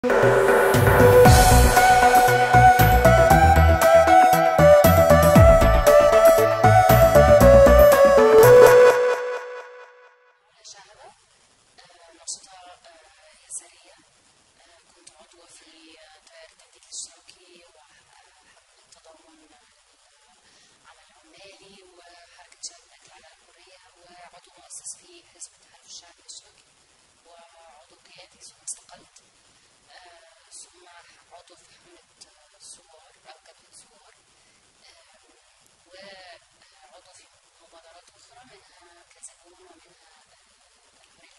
شهبة آه، نشطة آه، يسارية آه، كنت عضوة في آه، تيار التجديد الاشتراكي وحملة التضامن العمل العمالي وحركة شباب من أجل العدالة والحرية وعضو مؤسس في حزب التحالف الشعبي الاشتراكي وعضو قيادي ثم استقلت آه، ثم عضو في حملة آه، الثوار أو جبهة الثوار آه، وعضو في مبادرات أخرى منها كازابون ومنها الحرية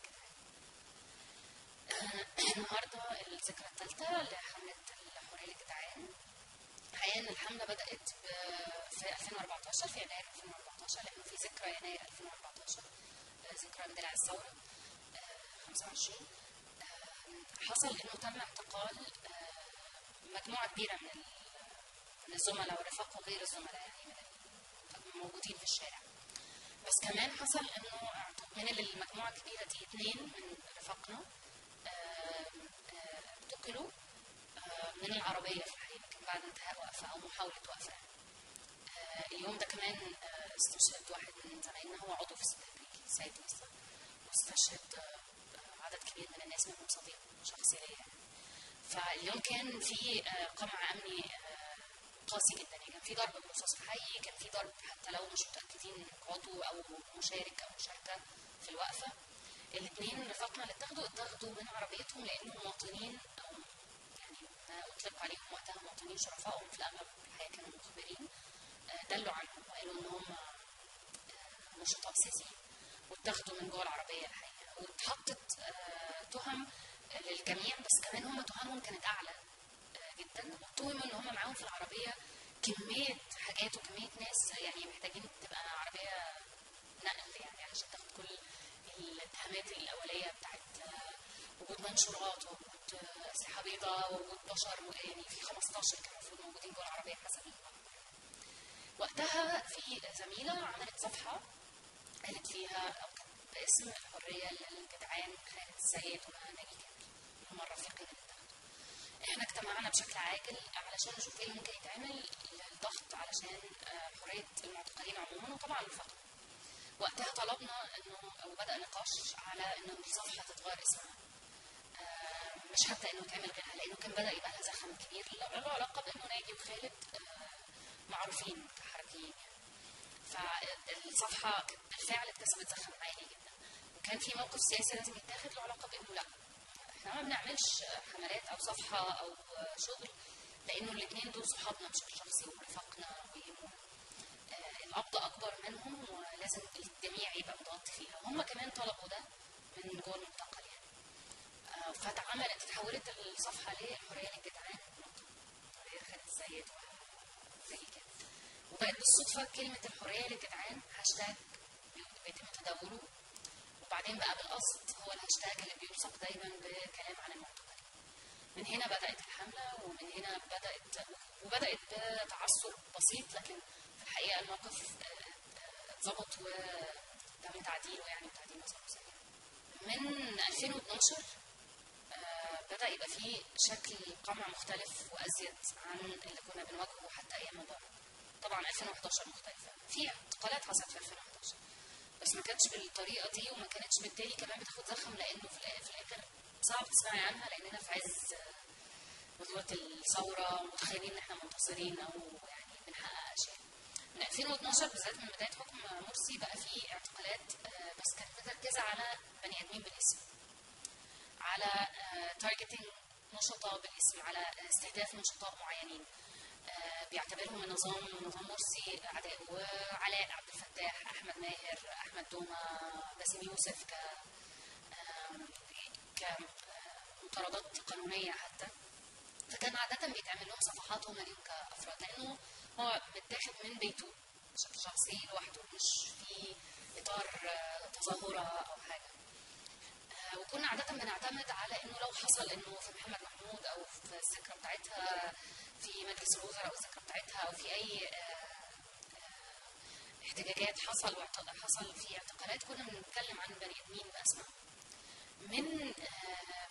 الجدعان النهارده الذكرى الثالثة لحملة الحرية الجدعان الحقيقة إن الحملة بدأت ب- في 2014 في يناير 2014 لأنه في ذكرى يناير 2014 آه، ذكرى اندلاع الثورة آه، 25 آه، حصل إنه تم اعتقال آه، مجموعة كبيرة من ال- من الزملاء والرفاق وغير الزملاء يعني من الموجودين في الشارع بس كمان حصل انه اعت- من المجموعه الكبيره دي اثنين من رفاقنا آم، آه، اعتقلوا آه، من العربيه في الحقيقه كان بعد انتهاء وقفه او محاوله وقفه آه، اليوم ده كمان آه، استشهد واحد من زمايلنا هو عضو في التحرير سيد مصر واستشهد آه، آه، عدد كبير من الناس منهم صديق شخصي ليا يعني. فاليوم كان في آه، قمع امني آه، قاسي جدا يعني كان في ضرب برصاص حي كان في ضرب حتى لو مش متاكدين انك عضو او مشارك او مشاركه في الوقفه الاثنين رفاقنا اللي اتاخدوا اتاخدوا من عربيتهم لانهم مواطنين او يعني ما اطلق عليهم وقتها مواطنين شرفاء وهم في الاغلب الحقيقه كانوا مخبرين آه، دلوا عنهم وقالوا ان هم آه، نشطاء سياسيين واتاخدوا من جوه العربيه الحقيقه واتحطت آه، تهم للجميع بس كمان هم تهمهم كانت اعلى آه، جدا واتهموا ان هم معاهم في العربيه كميه حاجات وكميه ناس يعني محتاجين تبقى عربيه نقل يعني علشان تاخد كل الاتهامات الاوليه بتاعت آه، وجود منشورات ووجود آه، اسلحه بيضاء ووجود بشر و- يعني في 15 كانوا المفروض موجودين جوه العربيه حسب الخبر وقتها في زميله عملت صفحه قالت فيها او كانت باسم الحريه للجدعان خالد السيد وناجي كامل هم الرفيقين اللي اتاخدوا احنا اجتمعنا بشكل عاجل علشان نشوف ايه اللي ممكن يتعمل للضغط علشان آه، حريه المعتقلين عموما وطبعا الفقر وقتها طلبنا انه او بدا نقاش على انه الصفحه تتغير اسمها آه، مش حتى انه تعمل غيرها لانه كان بدا يبقى لها زخم كبير له له علاقه بانه ناجي وخالد آه، معروفين كحركيين يعني فالصفحه كانت بالفعل اكتسبت زخم عالي جدا وكان في موقف سياسي لازم يتاخد له علاقه بانه لا احنا ما بنعملش حملات او صفحه او شغل لانه الاثنين دول صحابنا بشكل شخصي ورفاقنا ويهمونا آه، القبض اكبر منهم ولازم الجميع يبقى متغطي فيها وهم كمان طلبوا ده من جوه المعتقل يعني آه، فاتعملت اتحولت الصفحه للحريه للجدعان حريه خالد السيد وزي كده وبقت بالصدفه كلمه الحريه للجدعان هاشتاج بيتم تداوله وبعدين بقى بالقصد هو الهاشتاج اللي بيلصق دايما بكلام عن المعتقلين من هنا بدات الحمله ومن هنا بدات وبدات بتعثر بسيط لكن في الحقيقه الموقف آه، آه، اتظبط وتم تعديله يعني وتعديل مساره سريع من 2012 آه، بدا يبقى فيه شكل قمع مختلف وازيد عن اللي كنا بنواجهه حتى ايام مبارك طبعا 2011 مختلفه في اعتقالات حصلت في 2011 بس ما كانتش بالطريقه دي وما كانتش بالتالي كمان بتاخد زخم لانه في الآ- في الاخر صعب تسمعي عنها لاننا في عز آه، بطولة الثورة متخيلين ان احنا منتصرين او يعني بنحقق اشياء. من 2012 بالذات من بداية حكم مرسي بقى في اعتقالات آه، بس كانت متركزة على بني ادمين بالاسم. على تارجتنج نشطاء بالاسم على استهداف نشطاء معينين. آه، بيعتبرهم النظام نظام مرسي اعداء وعلاء عبد الفتاح احمد ماهر احمد دوما باسم يوسف ك آم، كمطاردات قانونيه حتى فكان عادة بيتعمل لهم صفحات هم ليهم كأفراد لأنه هو متاخد من بيته بشكل شخصي لوحده مش في إطار آه، تظاهرة أو حاجة آه، وكنا عادة بنعتمد على إنه لو حصل إنه في محمد محمود أو في الذكرى بتاعتها في مجلس الوزراء أو الذكرى بتاعتها أو في أي آه، آه، احتجاجات حصل واعت- حصل في اعتقالات كنا بنتكلم عن بني آدمين بأسمائهم من آه،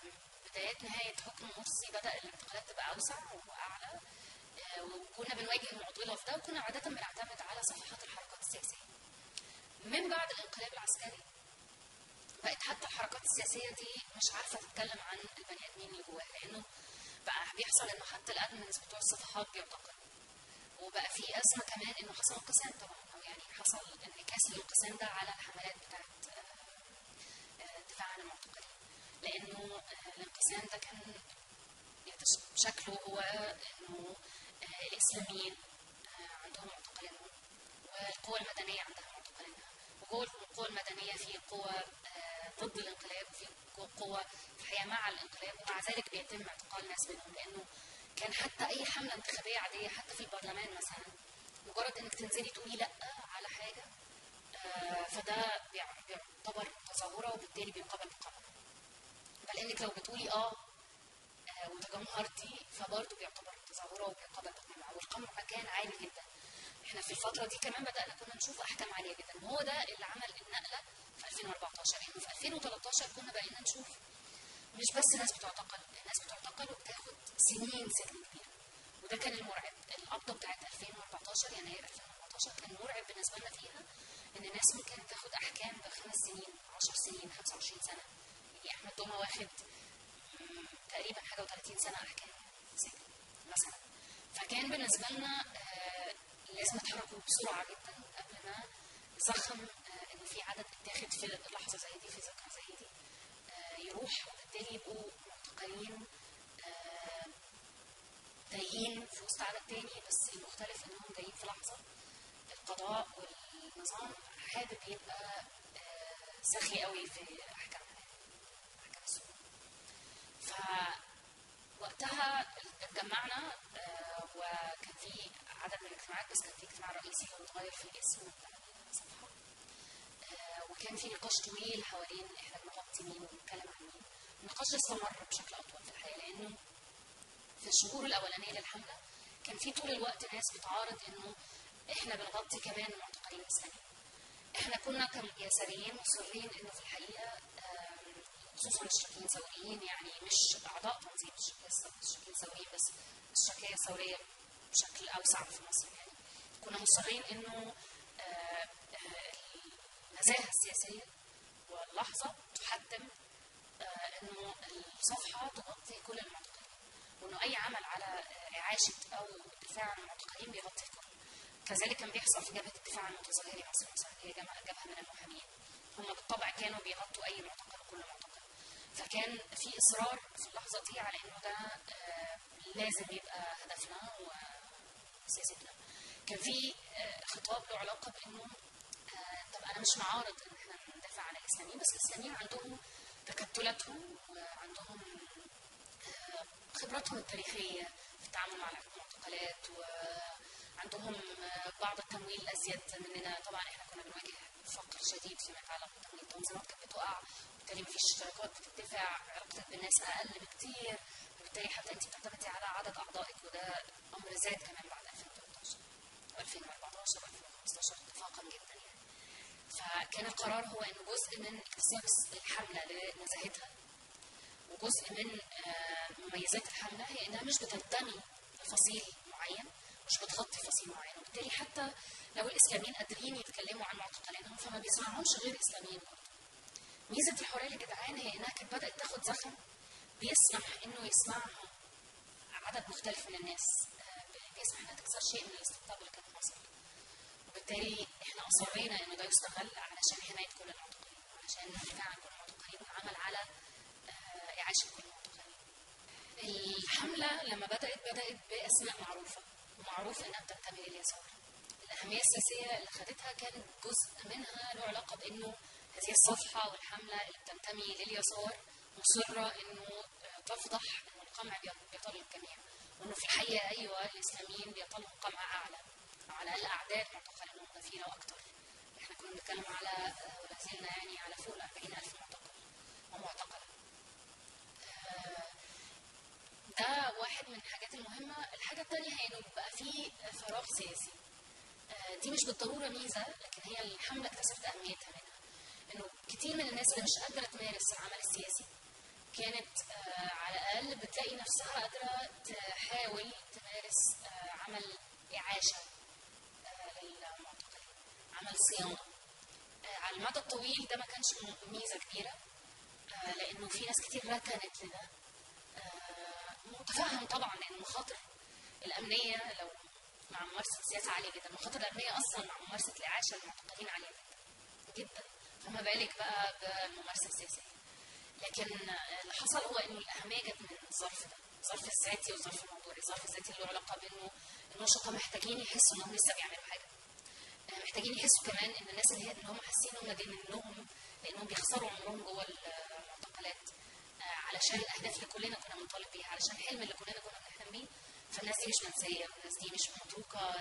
بدايات نهايه حكم مرسي بدا الانتقالات تبقى اوسع واعلى آه، وكنا بنواجه المعضله في ده وكنا عاده بنعتمد على صفحات الحركات السياسيه. من بعد الانقلاب العسكري بقت حتى الحركات السياسيه دي مش عارفه تتكلم عن البني ادمين اللي جواها لانه بقى بيحصل انه حتى الادمنز بتوع الصفحات بيعتقلوا وبقى في ازمه كمان انه حصل انقسام طبعا او يعني حصل انعكاس الانقسام ده على الحملات بتاعت آه، آه، الدفاع عن المعتقلين لانه آه، الانقسام ده كان شكله هو انه الاسلاميين عندهم معتقلينهم والقوى المدنيه عندها معتقلينها وجوه القوى المدنيه في قوى ضد الانقلاب وفي قوة في الحقيقة مع الانقلاب ومع ذلك بيتم اعتقال ناس منهم لأنه كان حتى أي حملة انتخابية عادية حتى في البرلمان مثلا مجرد إنك تنزلي تقولي لأ على حاجة آه فده بيعتبر تظاهرة وبالتالي بيقابل بقمع بل إنك لو بتقولي آه, آه وتجمهرتي فبرضه بيعتبر تظاهرة وبيقابل بقمع والقمع كان عالي جدا احنا في الفترة دي كمان بدأنا كنا نشوف أحكام عالية جدا وهو ده اللي عمل النقلة في 2014 احنا في 2013 كنا بقينا نشوف مش بس ناس بتعتقل الناس بتعتقل وبتاخد سنين سجن كبيرة وده كان المرعب القبضة بتاعت 2014 يناير 2014 كان مرعب بالنسبة لنا فيها إن الناس ممكن تاخد أحكام بخمس سنين 10 سنين 25 سنة يعني أحمد دوما واخد تقريبا حاجة و30 سنة أحكام سجن مثلا فكان بالنسبة لنا آه لازم نتحركوا بسرعة جدا قبل ما نزخم آه إن في عدد اتاخد في لحظة زي دي في ذكرى زي دي آه يروح وبالتالي يبقوا معتقلين آه تايهين في وسط عدد تاني بس المختلف إنهم جايين في لحظة القضاء والنظام حابب يبقى آه سخي قوي في أحكامها أحكام السجون فوقتها اتجمعنا آه وكان في عدد من الاجتماعات بس كان في اجتماع رئيسي هو اتغير في الاسم بتاع الصفحه آه وكان في نقاش طويل حوالين احنا بنغطي مين وبنتكلم عن مين النقاش ده استمر بشكل اطول في الحقيقه لانه في الشهور الاولانيه للحمله كان في طول الوقت ناس بتعارض انه احنا بنغطي كمان معتقلين اسلاميين احنا كنا كيساريين مصرين انه في الحقيقه خصوصا الشركيين الثوريين يعني مش اعضاء تنظيم الشركيين الثوريين بس الشركيه الثوريه بشكل اوسع في مصر يعني كنا مصرين انه النزاهه السياسيه واللحظه تحتم انه الصفحه تغطي كل المعتقلين وانه اي عمل على اعاشه او الدفاع عن المعتقلين بيغطي الكل كذلك كان بيحصل في جبهه الدفاع عن متظاهري مصر مثلا هي جبهه من المحامين هم بالطبع كانوا بيغطوا اي معتقل وكل معتقل فكان في اصرار في اللحظه دي على انه ده لازم يبقى هدفنا وسياستنا كان في خطاب له علاقه بانه طب انا مش معارض ان احنا ندافع عن الاسلاميين بس الاسلاميين عندهم تكتلاتهم وعندهم خبراتهم التاريخيه في التعامل مع المعتقلات وعندهم بعض التمويل الازيد مننا طبعا احنا كنا بنواجه فقر شديد فيما يتعلق بالتمويل التنظيمات كانت بتقع وبالتالي مفيش اشتراكات بتدفع علاقتك بالناس اقل بكتير وبالتالي حتى انت بتعتمدي على عدد اعضائك وده امر زاد كمان بعد 2013 و2014 و2015 اتفاقا جدا يعني فكان القرار هو انه جزء من اكتساب الحمله لنزاهتها وجزء من مميزات الحمله هي انها مش بتنتمي لفصيل معين مش بتغطي فصيل معين وبالتالي حتى لو الاسلاميين قادرين يتكلموا عن معتقلاتهم فما بيسمعهمش غير اسلاميين برضه ميزه الحريه الجدعان هي انها كانت بدات تاخد زخم بيسمح انه يسمعها عدد مختلف من الناس بيسمح انها تكسر شيء من الاستقطاب اللي كان حاصل وبالتالي احنا اصرينا انه ده يستغل علشان حمايه كل المعتقلين علشان الدفاع عن كل المعتقلين والعمل على اعاشه كل المعتقلين الحمله لما بدات بدات باسماء معروفه ومعروف انها بتنتمي لليسار الاهميه السياسيه اللي خدتها كانت جزء منها له علاقه بانه هذه الصفحه والحمله اللي بتنتمي لليسار مصره انه تفضح انه القمع بيطال الجميع وانه في الحقيقه ايوه الاسلاميين بيطالهم قمع اعلى او على الاقل اعداد معتقلين مضافين واكثر احنا كنا بنتكلم على ولا زلنا يعني على فوق ال 40000 معتقل ومعتقله ده واحد من الحاجات المهمه الحاجه الثانيه هي انه بقى في فراغ سياسي دي مش بالضروره ميزه لكن هي الحمله اكتسبت اهميتها منها انه كتير من الناس اللي مش قادره تمارس العمل السياسي كانت آه، على الاقل بتلاقي نفسها قادره تحاول تمارس آه، عمل اعاشه آه، للمعتقلين عمل صيانه آه، على المدى الطويل ده ما كانش م- ميزه كبيره آه، لانه في ناس كتير ركنت لده آه، متفهم طبعا ان المخاطر الامنيه لو مع ممارسه سياسه عاليه جدا المخاطر الامنيه اصلا مع ممارسه الاعاشه للمعتقلين عاليه جدا جدا فما بالك بقى بالممارسه السياسيه لكن آه، اللي حصل هو انه الاهميه جت من الظرف ده الظرف الذاتي والظرف الموضوعي الظرف الذاتي اللي له علاقه بانه النشطاء محتاجين يحسوا انهم لسه بيعملوا حاجه آه، محتاجين يحسوا كمان ان الناس اللي, هي اللي هم حاسين انهم دايما لهم لانهم بيخسروا عمرهم جوه المعتقلات آه، علشان الاهداف اللي كلنا كنا بنطالب بيها علشان الحلم اللي كلنا كنا بنحلم بيه فالناس دي مش منسيه والناس دي مش متروكه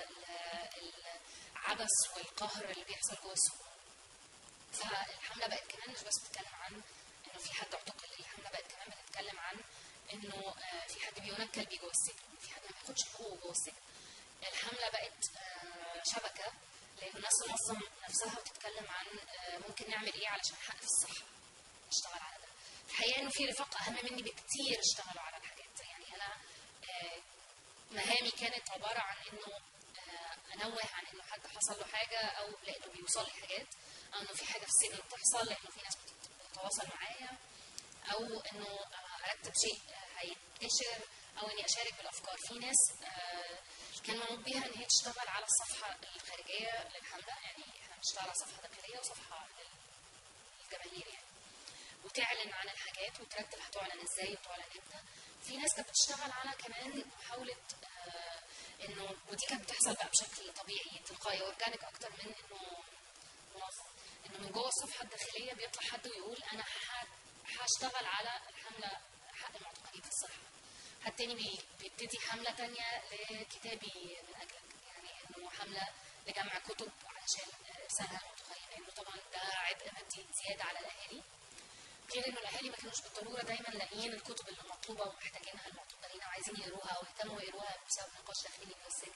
العبث والقهر اللي بيحصل جوه السجون فالحمله بقت كمان مش بس بتتكلم عن انه في حد اعتقل الحمله بقت كمان بتتكلم عن انه آه، في حد بينكل بيه جوه السجن في حد ما بياخدش حقوقه جوه السجن الحمله بقت آه، شبكه لان الناس تنظم نفسها وتتكلم عن آه، ممكن نعمل ايه علشان نحقق في الصحه نشتغل على ده الحقيقه انه في رفاق اهم مني بكتير اشتغلوا على الحاجات دي. يعني انا آه، مهامي كانت عباره عن انه آه، انوه عن انه حد حصل له حاجه او لانه بيوصل لي حاجات او انه في حاجه في السجن بتحصل لانه في ناس بتتواصل معايا او انه آه، ارتب شيء آه، هينتشر او اني اشارك بالافكار في ناس آه، كان منوط بيها ان هي تشتغل على الصفحه الخارجيه للحمله يعني احنا بنشتغل على صفحه داخليه وصفحه للجماهير يعني وتعلن عن الحاجات وترتب هتعلن ازاي وتعلن امتى في ناس كانت بتشتغل على كمان محاوله آه انه ودي كانت بتحصل بقى بشكل طبيعي تلقائي اورجانيك اكتر من انه منظم انه من جوه الصفحه الداخليه بيطلع حد ويقول انا ح- هشتغل على الحمله حق المعتقلين في الصحه حد تاني بي- بيبتدي حمله تانية لكتابي من اجلك يعني انه حمله لجمع كتب علشان ارسالها للمعتقلين لانه طبعا ده عبء مادي زياده على الاهالي غير انه الاهالي ما كانوش بالضروره دايما لاقيين الكتب اللي مطلوبه ومحتاجينها المعتقلين وعايزين يقروها او يهتموا يقروها بسبب نقاش داخلي من السجن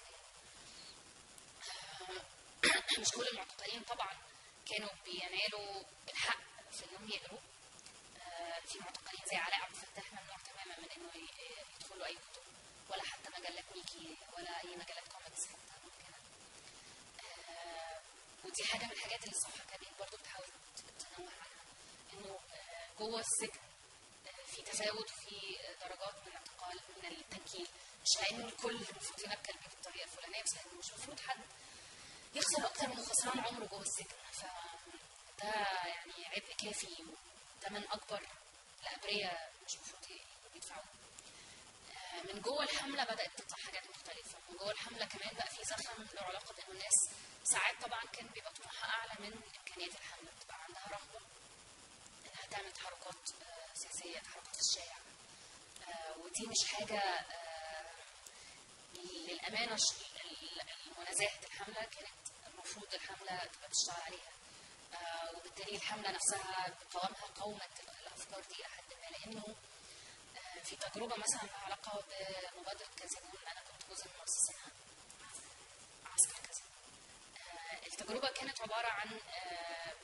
آه، مش كل المعتقلين طبعا كانوا بينالوا الحق في انهم يقروا آه، في معتقلين زي علاء عبد الفتاح ممنوع تماما من انه ي- يدخلوا اي كتب ولا حتى مجلات ميكي ولا اي مجلات كوميكس حتى ممكنه آه، ودي حاجه من الحاجات اللي الصفحه كمان برضه بتحاول تنوه عنها انه آه، جوه السجن آه، في تفاوت وفي آه، درجات من الاعتقال من التنكيل مش لانه الكل المفروض ينكل بيه بالطريقه الفلانيه بس لانه مش المفروض حد يخسر اكتر من خسران عمره جوه السجن فده يعني عبء كافي وثمن اكبر الابرياء مش المفروض يدفعوه آه، من جوه الحمله بدات تطلع حاجات مختلفه من جوه الحمله كمان بقى في زخم له علاقه بانه الناس ساعات طبعا كان بيبقى طموحها اعلى من امكانيات الحمله بتبقى عندها رغبه انها تعمل تحركات آه، سياسيه تحركات في الشارع آه، ودي مش حاجه آه، للامانه ش- ال- ال- منازعه الحمله كانت المفروض الحمله تبقى بتشتغل عليها آه، وبالتالي الحمله نفسها بقوامها قومت الافكار دي الى حد ما لانه آه، في تجربه مثلا لها علاقه بمبادره كازينون انا كنت جزء من مؤسسينها عسكر كازينون آه، التجربه كانت عباره عن آه،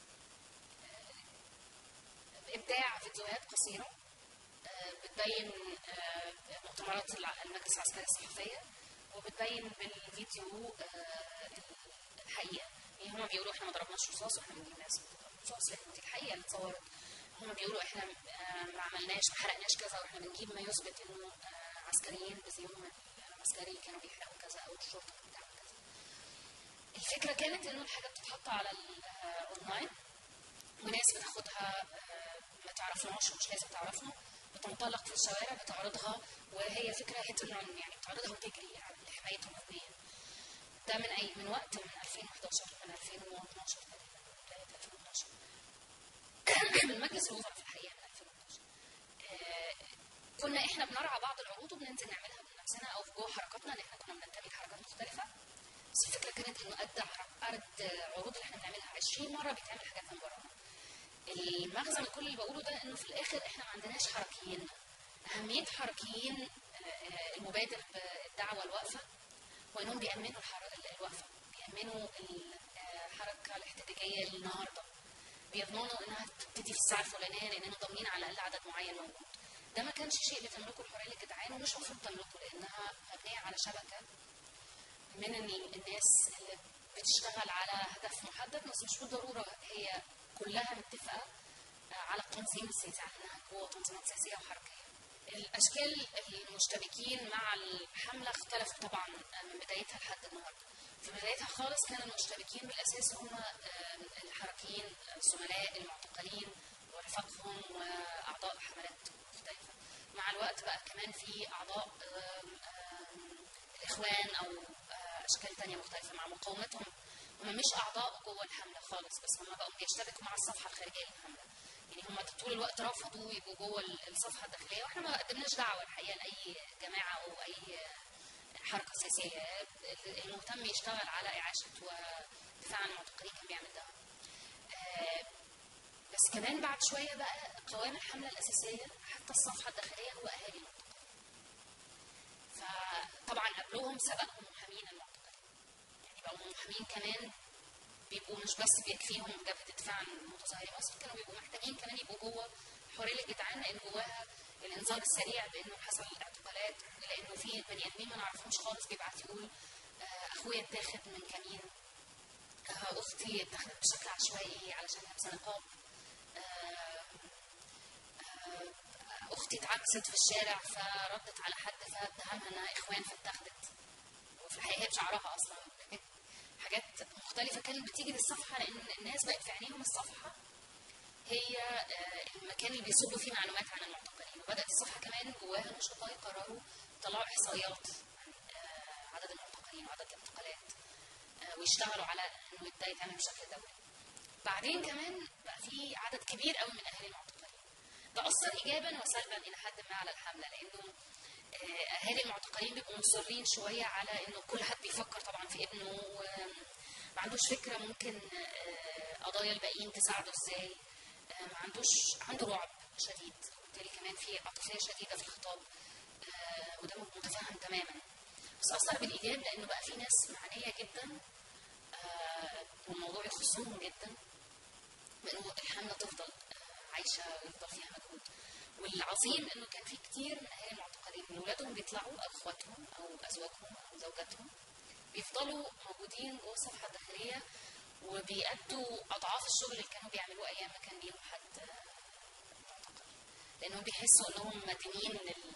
آه، ابداع فيديوهات قصيره آه، بتبين آه، مؤتمرات الع- المجلس العسكري الصحفيه وبتبين بالفيديو آه، الحقيقه يعني هما بيقولوا احنا ما ضربناش رصاص واحنا بنجيب ناس بتضرب رصاص لان دي الحقيقه اللي اتصورت هما بيقولوا احنا آه، ما عملناش ما حرقناش كذا واحنا بنجيب ما يثبت انه آه، عسكريين بزيهم عسكري كانوا بيحرقوا كذا او الشرطه كانت بتعمل كذا الفكره كانت انه الحاجه بتتحط على الاونلاين وناس بتاخدها آه، ما تعرفناش ومش لازم تعرفنا بتنطلق في الشوارع بتعرضها وهي فكره هيت رن يعني بتعرضها وتجري يعني لحمايتهم الامنيه ده من اي من وقت من 2011 من 2012 تقريبا بدايه 2012 من مجلس الوزراء في الحقيقه من 2012 آه، كنا احنا بنرعى بعض العروض وبننزل نعملها بنفسنا او في جوه حركاتنا ان احنا كنا بننتمي لحركات مختلفه بس الفكره كانت انه قد عرض عروض اللي احنا بنعملها 20 مره بيتعمل حاجات من بره المغزى من كل اللي بقوله ده انه في الاخر احنا ما عندناش حركيين اهميه حركيين آه، المبادر بالدعوه الواقفه هو انهم بيامنوا الحر- الوقفه بيامنوا الحركه الاحتجاجيه النهارده بيضمنوا انها تبتدي في الساعه الفلانيه لاننا ضامنين على الاقل عدد معين موجود ده ما كانش شيء لتملكه الحريه للجدعان ومش المفروض تملكه لانها مبنيه على شبكه من ال- الناس اللي بتشتغل على هدف محدد بس مش بالضروره هي كلها متفقه آه، على التنظيم السياسي على انها قوه تنظيمات سياسيه وحركيه. الاشكال المشتبكين مع الحمله اختلفوا طبعا من بدايتها لحد النهارده. في بدايتها خالص كان المشتبكين بالاساس هم آه، الحركيين الزملاء المعتقلين ورفاقهم واعضاء حملات مختلفه. مع الوقت بقى كمان في اعضاء آم، آم، الاخوان او آه، اشكال تانية مختلفه مع مقاومتهم هم مش اعضاء جوه الحمله خالص بس هم بقوا بيشتركوا مع الصفحه الخارجيه للحمله يعني هم طول الوقت رفضوا يبقوا جوه الصفحه الداخليه واحنا ما قدمناش دعوه الحقيقه لاي جماعه او اي حركه سياسيه المهتم يشتغل على اعاشه ودفاع عن المعتقلين كان بيعمل ده آه، بس كمان بعد شويه بقى قوام الحمله الاساسيه حتى الصفحه الداخليه هو اهالي المعتقلين فطبعا قبلهم سبقهم محامين المعتقلين يعني بقوا محامين كمان بيبقوا مش بس بيكفيهم جبهه الدفاع عن متظاهري مصر كانوا بيبقوا محتاجين كمان يبقوا جوه حريه الجدعان لان جواها الانذار السريع بانه حصل اعتقالات لانه في بني ادمين ما نعرفهمش خالص بيبعت يقول آه، اخويا اتاخد من كمين آه، اختي اتاخدت بشكل عشوائي علشان لابسه نقاب آه، آه، اختي اتعكست في الشارع فردت على حد فاتهمها انها اخوان فاتاخدت وفي الحقيقه هي بشعرها اصلا حاجات مختلفه كانت بتيجي للصفحه لان الناس بقت في عينيهم الصفحه هي آه، المكان اللي بيصبوا فيه معلومات عن المعتقلين وبدات الصفحه كمان جواها نشطاء يقرروا يطلعوا احصائيات عن آه، عدد المعتقلين وعدد الانتقالات آه، ويشتغلوا على انه ده يتعمل بشكل دوري بعدين كمان بقى في عدد كبير قوي من اهالي المعتقلين ده اثر ايجابا وسلبا الى حد ما على الحمله لانه آه، اهالي المعتقلين بيبقوا مصرين شويه على انه كل حد بيفكر طبعا في ابنه وما عندوش فكره ممكن آه، قضايا الباقيين تساعده ازاي آه، ما عندوش عنده رعب شديد وبالتالي كمان في عاطفيه شديده في الخطاب آه، وده متفهم تماما بس اثر بالايجاب لانه بقى في ناس معنيه جدا آه، والموضوع يخصهم جدا بانه الحمله تفضل آه، عايشه ويفضل فيها مجهود والعظيم انه كان في كتير من اهالي المعتقلين من اولادهم بيطلعوا او اخواتهم او ازواجهم او زوجاتهم بيفضلوا موجودين جوه الصفحه الداخليه وبيأدوا اضعاف الشغل اللي كانوا بيعملوه ايام ما كان ليهم حد آه، معتقل لانهم بيحسوا انهم مدينين لل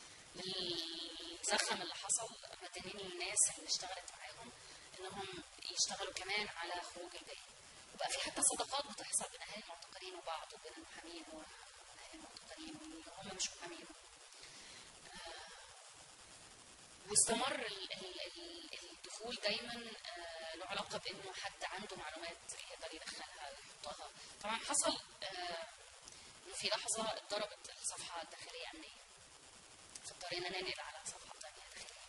للزخم اللي حصل مدينين للناس اللي اشتغلت معاهم انهم يشتغلوا كمان على خروج الباقي وبقى في حتى صداقات بتحصل بين اهالي المعتقلين وبعض وبين المحامين واهالي المعتقلين واللي هم مش محامين آه، واستمر ال- ال- ال- الدخول دايما آه، له علاقه بانه حد عنده معلومات يقدر يدخلها ويحطها طبعا حصل آه، انه في لحظه اتضربت الصفحه الداخليه امنيه فاضطرينا ننقل على صفحه ثانيه داخليه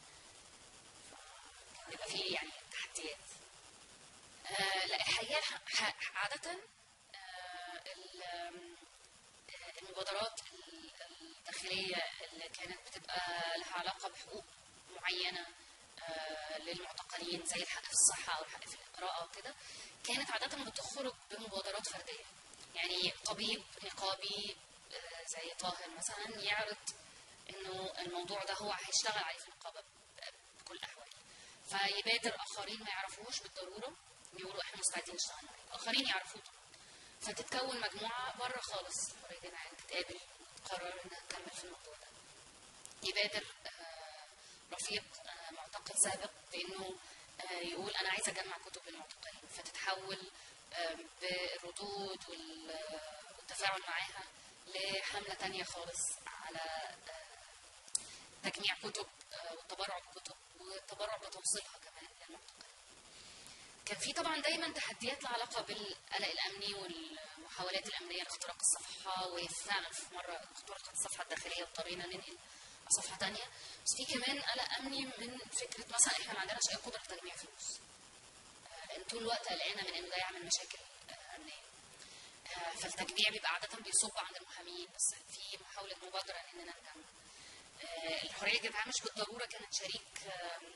فكان بيبقى فيه يعني تحديات آه، لا الحقيقه ح- ح- عاده آه، ال- آم، آه، المبادرات ال- الداخليه اللي كانت بتبقى لها علاقه بحقوق معينه آه، للمعتقلين زي الحق في الصحه او الحق في القراءه وكده كانت عاده بتخرج بمبادرات فرديه يعني طبيب نقابي آه، زي طاهر مثلا يعرض انه الموضوع ده هو هيشتغل عليه في النقابه ب- بكل الاحوال فيبادر اخرين ما يعرفوهوش بالضروره يقولوا احنا مستعدين نشتغل معاك اخرين يعرفوه طبعا فتتكون مجموعه بره خالص حريه جماعيه تتقابل تقرر انها تكمل في الموضوع ده يبادر آه، رفيق آه، معتقل سابق بانه آه، يقول انا عايز اجمع كتب للمعتقلين فتتحول آه، بالردود وال- والتفاعل معاها لحمله تانية خالص على آه، تجميع كتب آه، والتبرع بكتب والتبرع بتوصيلها كمان للمعتقلين كان في طبعا دايما تحديات لها علاقه بالقلق الامني والمحاولات الامنيه لاختراق الصفحه وفعلا في مره اخترقت الصفحه الداخليه واضطرينا ننقل على صفحه ثانيه بس في كمان قلق امني من فكره مثلا احنا ما عندناش اي قدره على تجميع فلوس آه، لان طول الوقت قلقانه من انه ده يعمل مشاكل آه، امنيه آه، فالتجميع بيبقى عاده بيصب عند المحامين بس في محاوله مبادره اننا نجمع آه، الحريه الجماعيه مش بالضروره كانت شريك آم،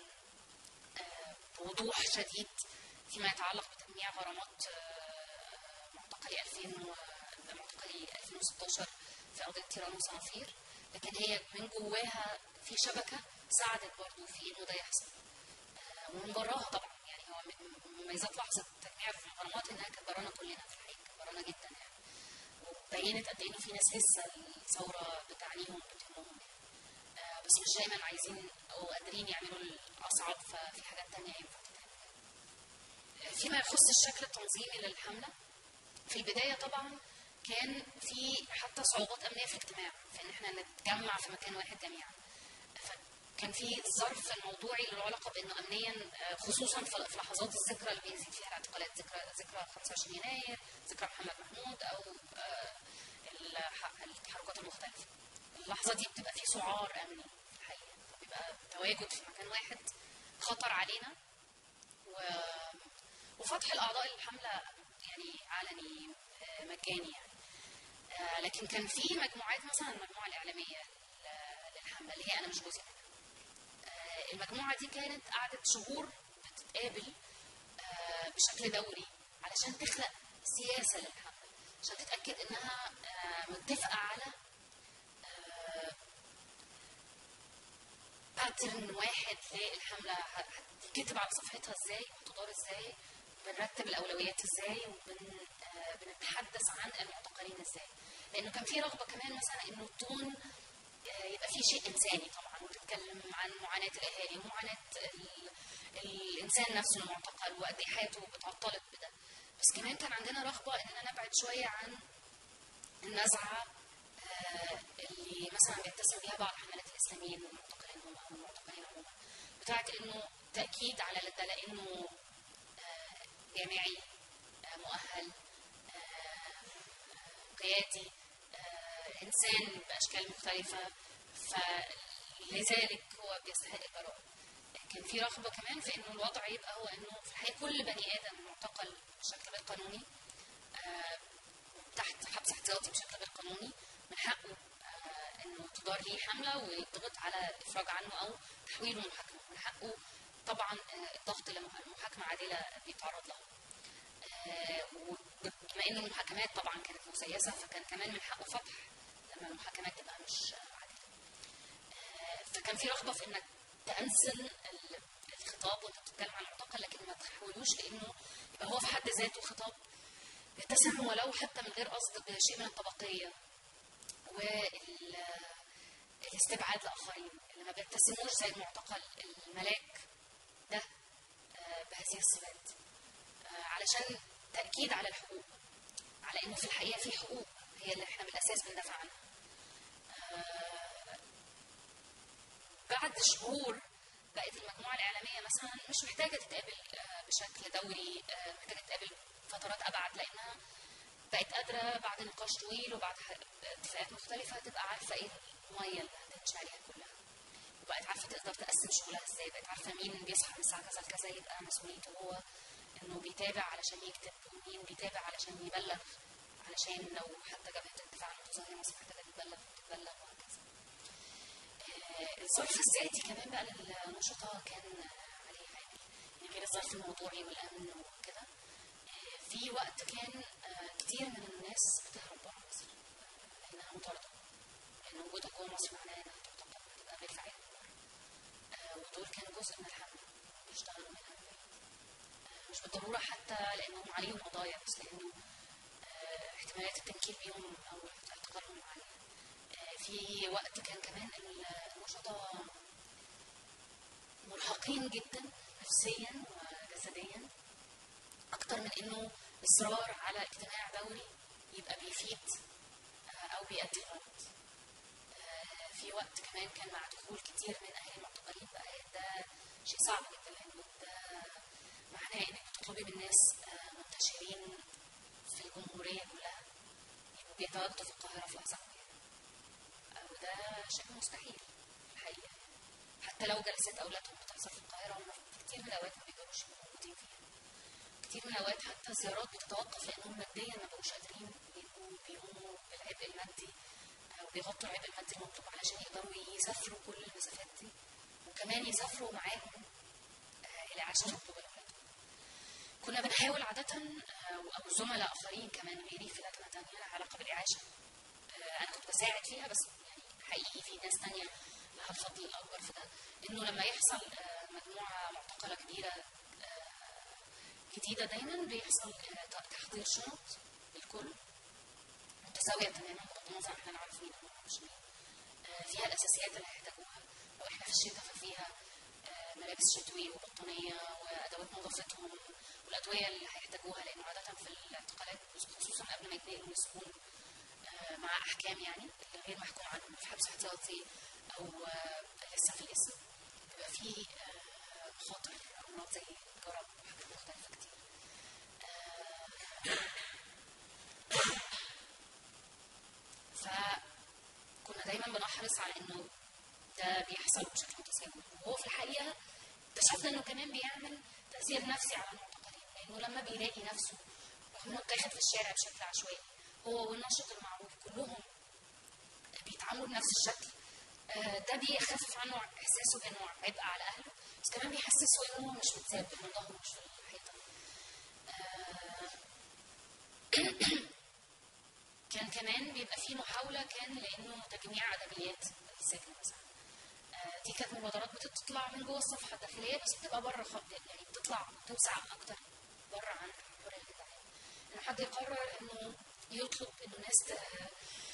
آه، بوضوح شديد فيما يتعلق بتجميع غرامات آه، معتقلين معتقلي 2000 و... معتقلي 2016 في قضيه تيران وصنافير لكن هي من جواها في شبكه ساعدت برضه في انه ده يحصل آه، ومن براها طبعا يعني هو من مميزات لحظه تجميع المهرجانات انها كانت برانا كلنا في الحقيقه كانت برانا جدا يعني وبينت قد ايه إنه في ناس لسه الثوره بتعنيهم وبتهمهم يعني آه، بس مش دايما عايزين او قادرين يعملوا الاصعب ففي حاجات تانية ينفع تتعمل فيما يخص الشكل التنظيمي للحمله في البدايه طبعا كان في حتى صعوبات امنيه في الاجتماع في ان احنا نتجمع في مكان واحد جميعا فكان في الظرف الموضوعي اللي له علاقه بانه امنيا آه، خصوصا في في لحظات الذكرى اللي بيزيد فيها الاعتقالات ذكرى ذكرى 25 يناير ذكرى محمد محمود او آه، الح- التحركات المختلفه اللحظه دي بتبقى في سعار امني في الحقيقه فبيبقى تواجد في مكان واحد خطر علينا و... وفتح الاعضاء للحمله يعني علني آه، مجاني يعني آه، لكن كان في مجموعات مثلا المجموعه الاعلاميه ل- للحمله اللي هي انا مش جزء منها آه، المجموعه دي كانت قعدت شهور بتتقابل آه، بشكل دوري علشان تخلق سياسه للحمله عشان تتاكد انها آه، متفقه على باترن واحد للحمله ه- هتتكتب على صفحتها ازاي وهتدار ازاي بنرتب الاولويات ازاي وبنتحدث عن المعتقلين ازاي لانه كان في رغبه كمان مثلا انه التون آه، يبقى فيه شيء انساني طبعا وتتكلم عن معاناه الاهالي ومعاناه ال- الانسان نفسه المعتقل وقد ايه حياته اتعطلت بده بس كمان كان عندنا رغبه اننا نبعد شويه عن النزعه آه، اللي مثلا بيتسم بيها بعض الحملات الاسلاميين والمعتقلين هم او المعتقلين عموما بتاعت انه تاكيد على ده لانه آه، جامعي آه، مؤهل آه، قيادي آه، انسان باشكال مختلفه فلذلك هو بيستحق البراءه كان في رغبه كمان في انه الوضع يبقى هو انه في الحقيقه كل بني ادم معتقل بشكل غير قانوني آه، تحت حبس احتياطي بشكل غير قانوني من حقه آه، انه تدار ليه حمله ويضغط على الافراج عنه او تحويله محاكمه من حقه طبعا آه، الضغط لمحاكمه عادله بيتعرض له آه، وبما ان المحاكمات طبعا كانت مسيسه فكان كمان من حقه فتح لما المحاكمات تبقى مش عادله آه، فكان في رغبه في انك تأنسن ال- الخطاب وانت بتتكلم عن المعتقل لكن ما تحولوش لانه يبقى هو في حد ذاته خطاب يتسم ولو حتى من غير قصد بشيء من الطبقيه والاستبعاد لاخرين اللي ما بيتسموش زي المعتقل الملاك ده آه، بهذه الصفات آه، علشان تاكيد على الحقوق على انه في الحقيقه في حقوق هي اللي احنا بالاساس بندافع عنها آه، بعد شهور بقت المجموعه الاعلاميه مثلا مش محتاجه تتقابل آه، بشكل دوري آه، محتاجه تتقابل فترات ابعد لانها بقت قادره بعد نقاش طويل وبعد ح- اتفاقات مختلفه تبقى عارفه ايه الميه اللي هتمشي عليها كلها وبقت عارفه تقدر تقسم شغلها ازاي بقت عارفه مين بيصحى من الساعه كذا لكذا يبقى مسؤوليته هو انه بيتابع علشان يكتب ومين بيتابع علشان يبلغ علشان لو حتى جبهه الدفاع عن المتظاهرين مصر محتاجه تبلغ تبلغ وهكذا آه، الظرف الذاتي كمان بقى للنشطاء كان آه، عليه عامل يعني غير الظرف الموضوعي والامن وكده آه، في وقت كان آه، كتير من الناس بتهرب بره مصر آه، لانها مطارده لان وجودها جوه مصر معناه انها تعتقل هتبقى غير فعاله آه، ودول كانوا جزء من الحمله بيشتغلوا منها من بعيد. آه، مش بالضروره حتى لانهم عليهم قضايا بس لانه آه، احتمالات التنكيل بيهم او اعتقالهم عاليه آه، في وقت كان كمان النشطاء مرهقين جدا نفسيا وجسديا اكتر من انه اصرار على اجتماع دوري يبقى بيفيد آه، او بيؤدي غلط آه، في وقت كمان كان مع دخول كتير من اهل المعتقلين بقى ده شيء صعب جدا لانه ده معناه انك بتطلبي من الناس آه، منتشرين في الجمهوريه كلها يبقوا بيتواجدوا في القاهره في لحظه معينه آه، وده شيء مستحيل الحقيقه حتى لو جلسات اولادهم بتحصل في القاهره هم في كتير من الاوقات ما بيقدروش يبقوا موجودين فيها كتير من الاوقات حتى الزيارات بتتوقف لانهم ماديا ما بقوش قادرين يبقوا بيقوموا بالعبء المادي او بيغطوا العبء المادي المطلوب علشان يقدروا يسافروا كل المسافات دي وكمان يسافروا معاهم آه، الى عشان يطلبوا لاولادهم كنا بنحاول عادة آه، أو زملاء آخرين كمان غيري في لجنة تانية لها علاقة بالإعاشة آه، أنا كنت بساعد فيها بس يعني حقيقي في ناس تانية لها الفضل الأكبر في ده إنه لما يحصل آه، مجموعة معتقلة كبيرة آه، جديدة دايما بيحصل آه، تحضير شنط للكل متساوية تماما بغض النظر احنا نعرف مين أو مش مين آه، فيها الأساسيات اللي هيحتاجوها لو احنا في الشتاء ففيها آه، ملابس شتوي وبطانية وأدوات نظافتهم والأدوية اللي هيحتاجوها لأنه عادة في الاعتقالات خصوصا قبل ما يتنقلوا للسجون آه، مع أحكام يعني اللي غير محكوم عنهم في حبس احتياطي أو آه، لسه في الاسم بيبقى فيه آه، مخاطر أمراض زي الجرب وحاجات مختلفة كتير آه، فكنا دايما بنحرص على انه ده بيحصل بشكل متساوي وهو في الحقيقه اكتشفنا انه كمان بيعمل تاثير نفسي على المعتقلين لانه لما بيلاقي نفسه رغم انه اتاخد في الشارع بشكل عشوائي هو والناشط المعروف كلهم بيتعاملوا بنفس الشكل آه، ده بيخفف عنه احساسه بانه عبء على اهله بس كمان بيحسسه انه هو مش متساب انه ظهره مش في الحيطه آه، كان كمان بيبقى في محاوله كان لانه تجميع ادبيات السجن مثلا آه، دي كانت مبادرات بتطلع من جوه الصفحه الداخليه بس بتبقى بره خط يعني بتطلع توسع اكتر بره عن الحريه الجدعيه انه حد يقرر انه يطلب انه الناس ت-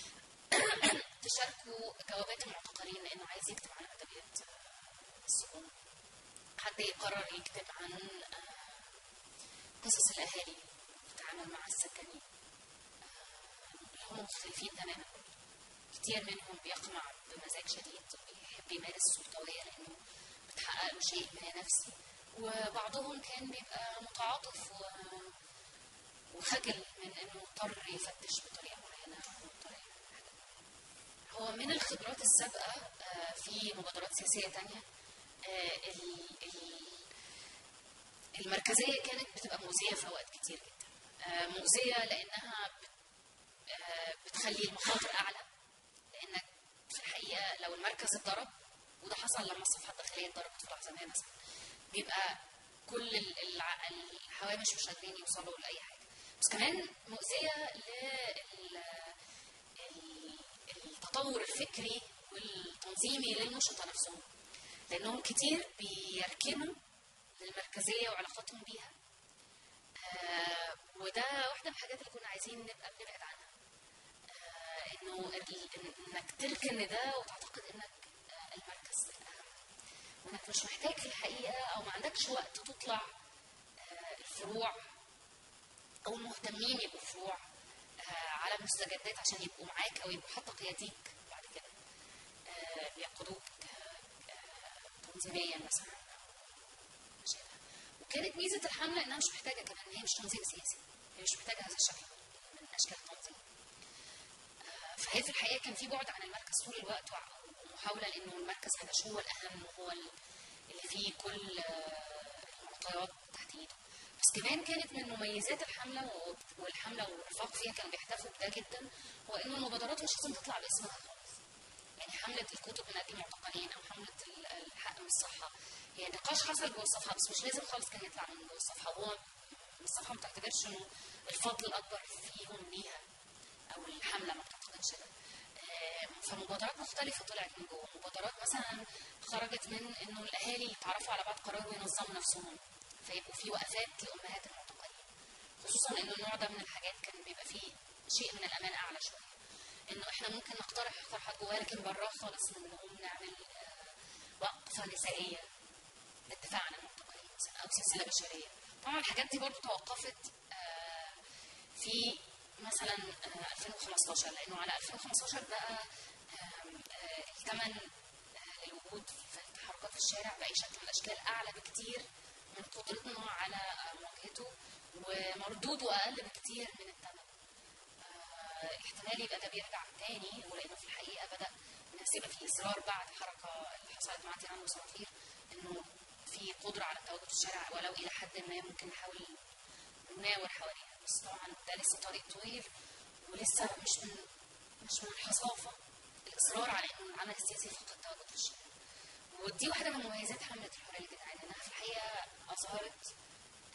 تشاركوا جوابات المعتقلين لانه عايز يكتب عن ادبيات آه، السجون حد يقرر يكتب عن آه، قصص الاهالي بتتعامل مع السجانين آه، هم مختلفين تماما كتير منهم بيقمع بمزاج شديد وبيحب يمارس سلطوية لأنه بتحقق له شيء ما نفسي وبعضهم كان بيبقى متعاطف و... وخجل من انه اضطر يفتش بطريقه معينه او بطريقه هو من الخبرات السابقه آه، في مبادرات سياسيه تانية آه، ال- ال- المركزيه كانت بتبقى مؤذيه في اوقات كتير جدا آه، مؤذيه لانها بت- آه، بتخلي المخاطر اعلى لانك في الحقيقه لو المركز اتضرب وده حصل لما الصفحه الداخليه اتضربت في العظميه مثلا بيبقى كل ال- الع- الحوامش مش قادرين يوصلوا لاي حاجه بس كمان مؤذيه للتطور الفكري والتنظيمي للنشطاء نفسهم لانهم كتير بيركنوا للمركزيه وعلاقاتهم بيها آه وده واحده من الحاجات اللي كنا عايزين نبقى بنبعد عنها آه انه ال- إن- انك تركن لده وتعتقد انك آه المركز الاهم وانك مش محتاج في الحقيقه او ما عندكش وقت تطلع آه الفروع او المهتمين يبقوا فروع آه على المستجدات عشان يبقوا معاك او يبقوا حتى قياديك بعد كده آه بيقودوك آه، آه، تنظيميا مثلا أو شابه. وكانت ميزه الحمله انها مش محتاجه كمان هي مش تنظيم سياسي هي مش محتاجه هذا الشكل من اشكال التنظيم آه، فهي في الحقيقه كان في بعد عن المركز طول الوقت وع- ومحاوله لانه المركز ما يبقاش هو الاهم وهو ال- اللي فيه كل آه، المعطيات تحت ايده بس كمان كانت من مميزات الحمله و- والحمله والرفاق فيها كانوا بيحتفوا بده جدا هو انه المبادرات مش لازم تطلع باسمها خالص يعني حمله الكتب من اجل المعتقلين او حمله ال- الحق من الصحه هي نقاش حصل جوه الصفحه بس مش لازم خالص كان يطلع من جوه الصفحه هو الصفحه ما بتعتبرش انه الفضل الاكبر فيهم ليها او الحمله ما بتعتقدش ده آه، فمبادرات مختلفة طلعت من جوه، مبادرات مثلا خرجت من انه الاهالي يتعرفوا على بعض قرروا ينظموا نفسهم فيبقوا في وقفات لامهات المعتقلين خصوصا انه النوع ده من الحاجات كان بيبقى فيه شيء من الامان اعلى شويه انه احنا ممكن نقترح اقتراحات جواه لكن براه خالص نقوم نعمل آه، وقفه نسائيه للدفاع عن المعتقلين مثلا او سلسله بشريه طبعا الحاجات دي برضو توقفت آه، في مثلا آه، 2015 لانه على 2015 بقى آم، آه، الثمن آه، للوجود في التحركات في الشارع باي شكل من الاشكال اعلى بكتير من قدرتنا على آه، مواجهته ومردوده اقل بكتير من الثمن آه، احتمال يبقى ده بيرجع تاني ولانه في الحقيقه بدا الناس يبقى في اصرار بعد الحركه اللي حصلت مع تيران وصنافير انه في قدره على التواجد في الشارع ولو الى حد ما ممكن نحاول نناور حواليها بس طبعا ده لسه طريق طويل ولسه مش من مش من الحصافه الاصرار على انه العمل السياسي فقط تواجد في الشارع ودي واحده من مميزات حمله الحريه الجدعيه انها في الحقيقه اظهرت آه،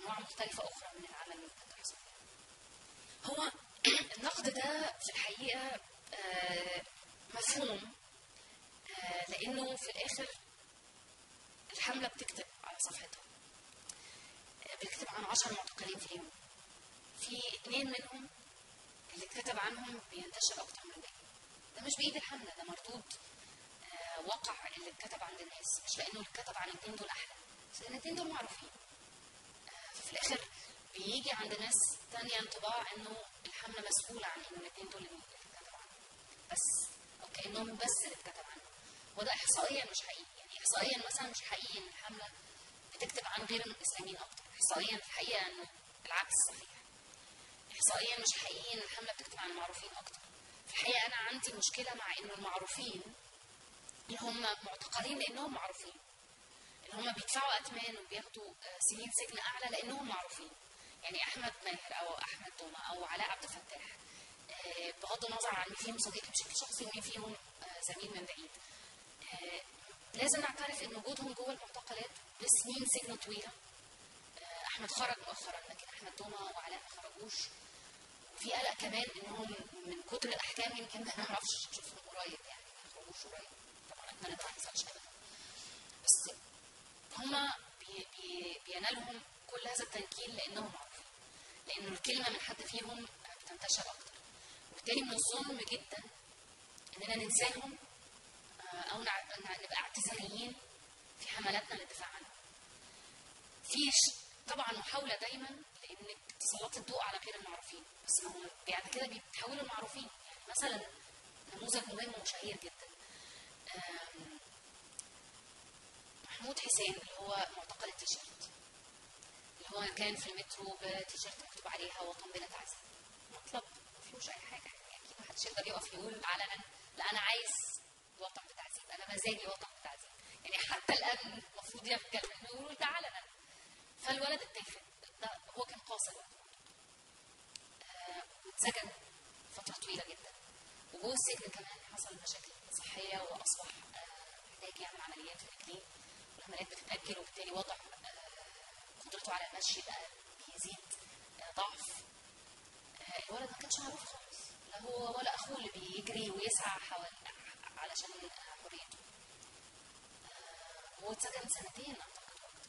انواع مختلفه اخرى من العمل اللي ممكن تحصل هو النقد ده في الحقيقه آه، مفهوم آه، لانه في الاخر الحمله بتكتب على صفحتها آه، بتكتب عن عشر معتقلين في اليوم في اثنين منهم اللي اتكتب عنهم بينتشر اكتر من الباقي ده مش بايد الحمله ده مردود آه، واقع اللي اتكتب عند الناس مش لانه اللي اتكتب عن الاثنين دول احلى بس لان الاثنين دول معروفين آه، ففي الاخر بيجي عند ناس تانية انطباع انه الحمله مسؤوله عن انه الاثنين دول اللي اتكتب عنهم بس او كانهم بس اللي اتكتب عنهم وده احصائيا مش حقيقي يعني احصائيا مثلا مش حقيقي ان الحمله بتكتب عن غير الاسلاميين اكتر احصائيا في الحقيقه انه العكس صحيح احصائيا مش حقيقي ان الحمله بتكتب عن المعروفين اكتر في الحقيقه انا عندي مشكله مع انه المعروفين اللي هم معتقلين لانهم معروفين اللي هم بيدفعوا اثمان وبياخدوا آه، سنين سجن اعلى لانهم معروفين يعني احمد ماهر او احمد دومه او علاء عبد الفتاح آه، بغض النظر عن مين فيهم صديقي بشكل شخصي ومين فيهم آه، زميل من بعيد آه، لازم نعترف ان وجودهم جوه المعتقلات بسنين سجن طويله آه، احمد خرج مؤخرا لكن احمد دومه وعلاء ما خرجوش وفي قلق كمان انهم من كتر الاحكام يمكن ما نعرفش نشوفهم قريب يعني ما يخرجوش قريب طبعا اتمنى ده ما يحصلش ابدا بس هما بي بي بينالهم كل هذا التنكيل لانهم معروفين لانه الكلمه من حد فيهم بتنتشر اكتر وبالتالي من الظلم جدا اننا ننساهم آه، او نع- نع- نبقى اعتزاليين في حملاتنا للدفاع عنهم في ش- طبعا محاوله دايما لانك تسلطي الضوء على غير المعروفين بس ما هم بعد كده بيتحولوا معروفين يعني مثلا نموذج مهم وشهير جدا آم، محمود حسين اللي هو معتقل التيشيرت اللي هو كان في المترو بتيشيرت مكتوب عليها وطن بلا تعذيب مطلب ما فيهوش اي حاجه يعني اكيد ما حدش يقدر يقف يقول علنا لا انا عايز وطن بتعذيب انا مزاجي وطن بتعذيب يعني حتى الامن المفروض يتكلم انه يقولوا ده علنا فالولد التافه ده هو كان قاصر وقت آه، واتسجن فتره طويله جدا وجوه السجن كمان حصل مشاكل صحيه واصبح آه، محتاج يعمل عمليات في رجليه والعمليات بتتاجل وبالتالي وضع آه، قدرته على المشي بقى بيزيد آه، ضعف آه، الولد ما كانش معروف خالص لا هو ولا اخوه اللي بيجري ويسعى حوالي علشان آه، حريته آه، هو اتسجن سنتين اعتقد واكتر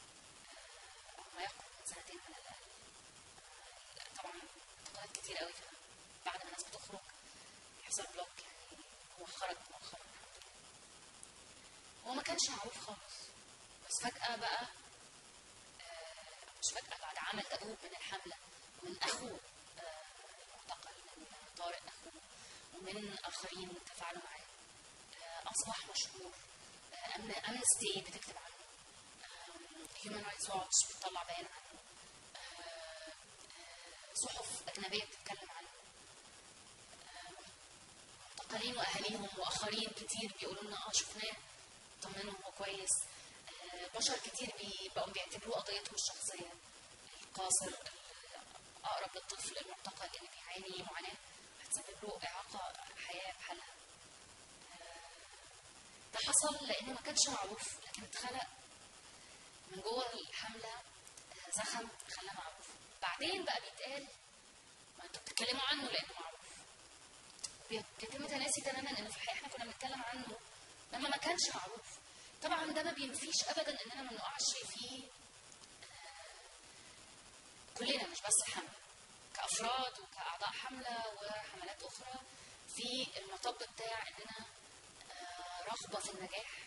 آه، او ما يقرب من سنتين على الاقل آه، طبعا انتقادات كتير قوي بعد ما الناس بتخرج يحصل بلوك يعني هو خرج مؤخرا الحمد لله هو ما كانش معروف خالص بس فجأة بقى آه، مش فجأة بعد عمل دؤوب من الحملة ومن أخوه آه، المعتقل من طارق أخوه ومن آخرين تفاعلوا معاه آه، أصبح مشهور آه، أمن أمنستي بتكتب عنه هيومن رايتس واتش بتطلع بيان عنه آه، آه، صحف أجنبية بتتكلم عنه آه، معتقلين وأهاليهم وآخرين كتير بيقولوا لنا اه شفناه طمنوا هو كويس آه، بشر كتير بي- بقوا بيعتبروه قضيتهم الشخصية القاصر أقرب للطفل المعتقل اللي بيعاني معاناة هتسبب له إعاقة حياة بحالها آه، ده حصل لأنه ما كانش معروف لكن اتخلق من جوه الحملة آه، زخم خلاه معروف بعدين بقى بيتقال ما انتوا بتتكلموا عنه لأنه معروف بيتم تناسي تماما ان في الحقيقه احنا كنا بنتكلم عنه لما ما كانش معروف طبعا ده ما بينفيش ابدا اننا ما نقعش فيه آه، كلنا مش بس الحمله كافراد وكاعضاء حمله وحملات اخرى في المطب بتاع اننا آه، رغبه في النجاح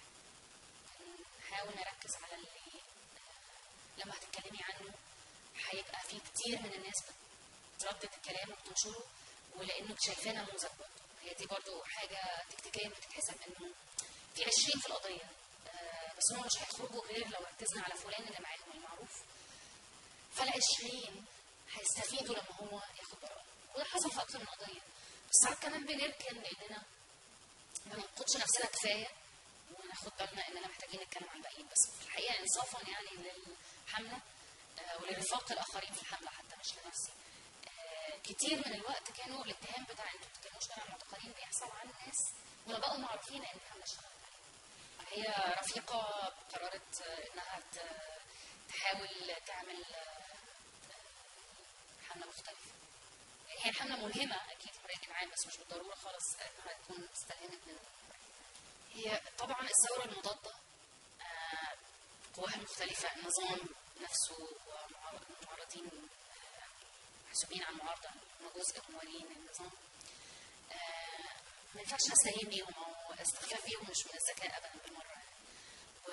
نحاول نركز على اللي آه، لما هتتكلمي عنه هيبقى في كتير من الناس بتردد الكلام وبتنشره ولانك شايفاه نموذج برضه هي دي برضه حاجه تكتيكيا بتتحسب انه في 20 في القضيه آه، بس هم مش هيخرجوا غير لو ركزنا على فلان اللي معاهم المعروف فال 20 هيستفيدوا لما هو ياخد براءه وده حصل في اكتر من قضيه بس ساعات كمان بنركن لاننا ما ننقدش نفسنا كفايه وناخد بالنا اننا محتاجين نتكلم عن الباقيين بس في الحقيقه انصافا يعني للحمله آه، ولرفاق الاخرين في الحمله حتى مش لنفسي آه، كتير من الوقت كانوا الاتهام بتاع انتوا بتتكلموش عن المعتقلين بيحصل عن ناس ولا بقوا معروفين ان الحمله اشتغلت عليهم هي رفيقه قررت آه، انها ت- تحاول تعمل آه، حمله مختلفه يعني هي الحمله ملهمه اكيد للراي العام بس مش بالضروره خالص انها تكون استلهمت من هي طبعا الثوره المضاده آه، قواها المختلفه النظام نفسه ومعارضين محسوبين على المعارضه هم جزء موالين النظام آه، ما ينفعش نستهين بيهم او استخفاف بيهم مش من الذكاء ابدا بالمره و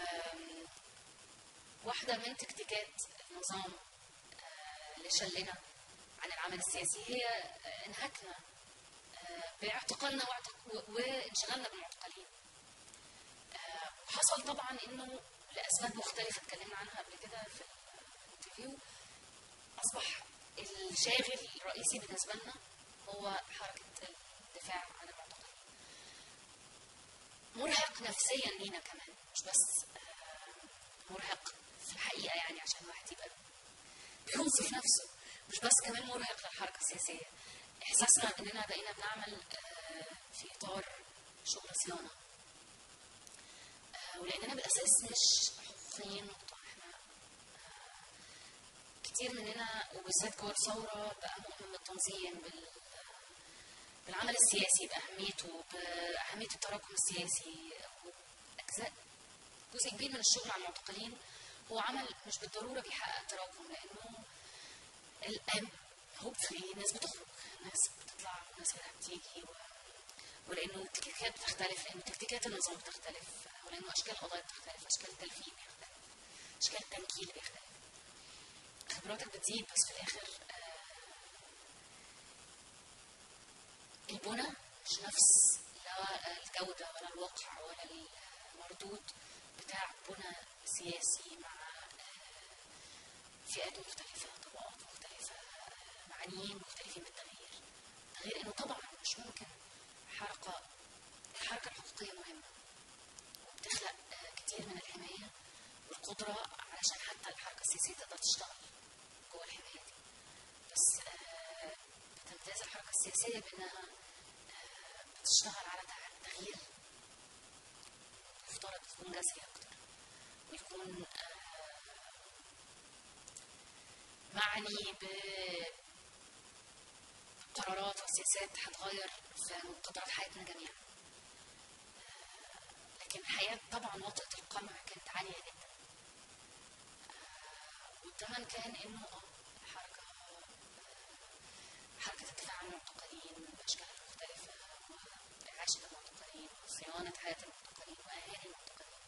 واحده من تكتيكات النظام آه، اللي شلنا عن العمل السياسي هي آه، انهكنا باعتقالنا وانشغالنا بالمعتقلين وحصل طبعا انه لاسباب مختلفه اتكلمنا عنها قبل كده في الانترفيو اصبح الشاغل الرئيسي بالنسبه لنا هو حركه الدفاع عن المعتقلين مرهق نفسيا لينا كمان مش بس آه، مرهق في الحقيقه يعني عشان الواحد يبقى بينصف نفسه مش بس كمان مرهق للحركه السياسيه احساسنا اننا بقينا بنعمل آه، في اطار شغل صيانه آه، ولاننا بالاساس مش حقوقيين كتير مننا وبالذات جوه الثورة بقى مؤمن بالتنظيم بالعمل السياسي بأهميته بأهمية التراكم السياسي أجزاء جزء كبير من الشغل على المعتقلين هو عمل مش بالضرورة بيحقق تراكم لأنه الآن هوبفلي الناس بتخرج الناس بتطلع الناس بتيجي و... ولأنه التكتيكات بتختلف لأنه تكتيكات النظام بتختلف ولأنه أشكال القضايا بتختلف أشكال التلفين بيختلف أشكال التنكيل بيختلف خبراتك بتزيد بس في الاخر آه، البنى مش نفس لا الجودة ولا الواقع ولا المردود بتاع بنى سياسي مع آه، فئات مختلفة طبقات مختلفة آه، معنيين مختلفين بالتغيير غير انه طبعا مش ممكن حركة الحركة الحقوقية مهمة وبتخلق كتير من الحماية والقدرة علشان حتى الحركة السياسية تقدر تشتغل جوه الحماية دي بس بتمتاز الحركة السياسية بأنها بتشتغل على تغيير يفترض يكون جذري أكتر ويكون معني بقرارات وسياسات هتغير في قدرات حياتنا جميعا لكن الحياة طبعا وطئة القمع كانت عالية جدا والثمن كان انه حركة حركة الدفاع عن المعتقلين بأشكالها المختلفة وإعاشة المعتقلين وصيانة حياة المعتقلين وأهالي المعتقلين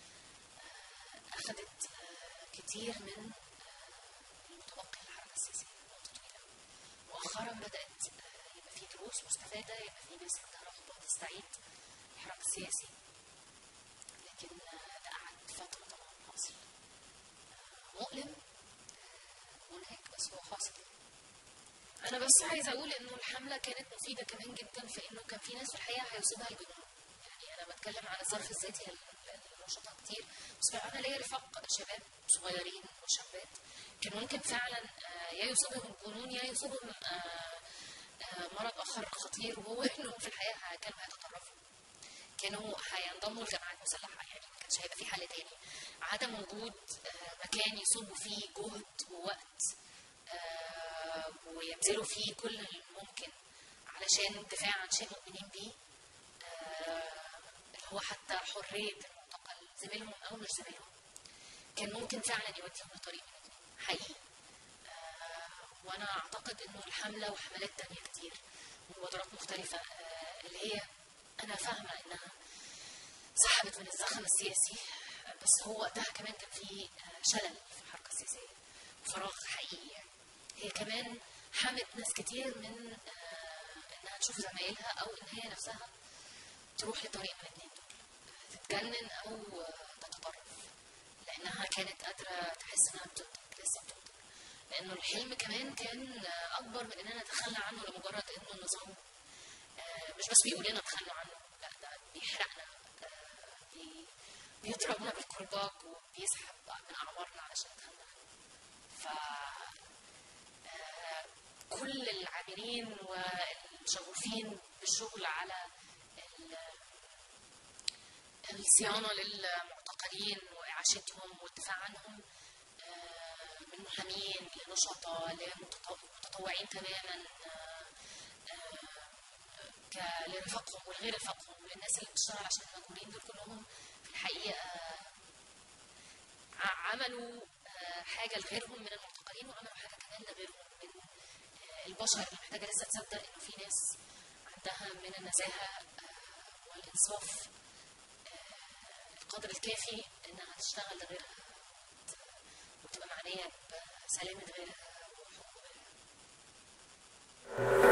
أخذت كتير من المتبقي للحركة السياسية وقت طويلة مؤخرا بدأت يبقى في دروس مستفادة يبقى في ناس عندها رغبة تستعيد الحراك السياسي لكن ده قعد فترة طبعا حاصل مؤلم منهك بس هو حاصل انا بس عايزه اقول انه الحمله كانت مفيده كمان جدا في انه كان في ناس في الحقيقه هيصيبها الجنون يعني انا بتكلم عن الظرف الذاتي للنشطاء كتير بس انا ليا رفاق شباب صغيرين وشابات كان ممكن فعلا يا يصيبهم الجنون يا يصيبهم مرض اخر خطير وهو انه في الحقيقه كانوا هيتطرفوا كانوا هينضموا لجماعات مسلحه يعني ما كانش هيبقى في حل تاني عدم وجود مكان يصبوا فيه جهد ووقت ويبذلوا فيه كل الممكن علشان الدفاع عن شيء مؤمنين بيه اللي هو حتى حرية المعتقل زميلهم أو مش زميلهم كان ممكن فعلا يوديهم لطريق حقيقي وأنا أعتقد إنه الحملة وحملات تانية كتير ومبادرات مختلفة اللي هي أنا فاهمة إنها سحبت من الزخم السياسي بس هو وقتها كمان كان في شلل في الحركة السياسية وفراغ حقيقي يعني هي كمان حمت ناس كتير من انها تشوف زمايلها او ان هي نفسها تروح لطريق من الاثنين دول تتجنن او تتطرف لانها كانت قادره تحس انها بتنطق لسه بتنطق لانه الحلم كمان كان اكبر من اننا نتخلى عنه لمجرد انه النظام مش بس بيقول لنا تخلوا عنه لا ده بيحرقنا بيضربنا بالكرباج وبيسحب من اعمارنا علشان نتخلى عنه ف كل العاملين والشغوفين بالشغل على الصيانة للمعتقلين وإعاشتهم والدفاع عنهم من محامين لنشطاء لمتطوعين تماما آه، آه، ك- لرفاقهم ولغير رفاقهم وللناس اللي بتشتغل عشان المجهولين دول كلهم في الحقيقه ع- عملوا آه، حاجه لغيرهم من المعتقلين وعملوا حاجه كمان لغيرهم من آه، البشر اللي محتاجه لسه تصدق انه في ناس عندها من النزاهه آه، والانصاف آه، القدر الكافي انها تشتغل لغيرها وت- وتبقى معنيه بسلامه غيرها وحقوق غيرها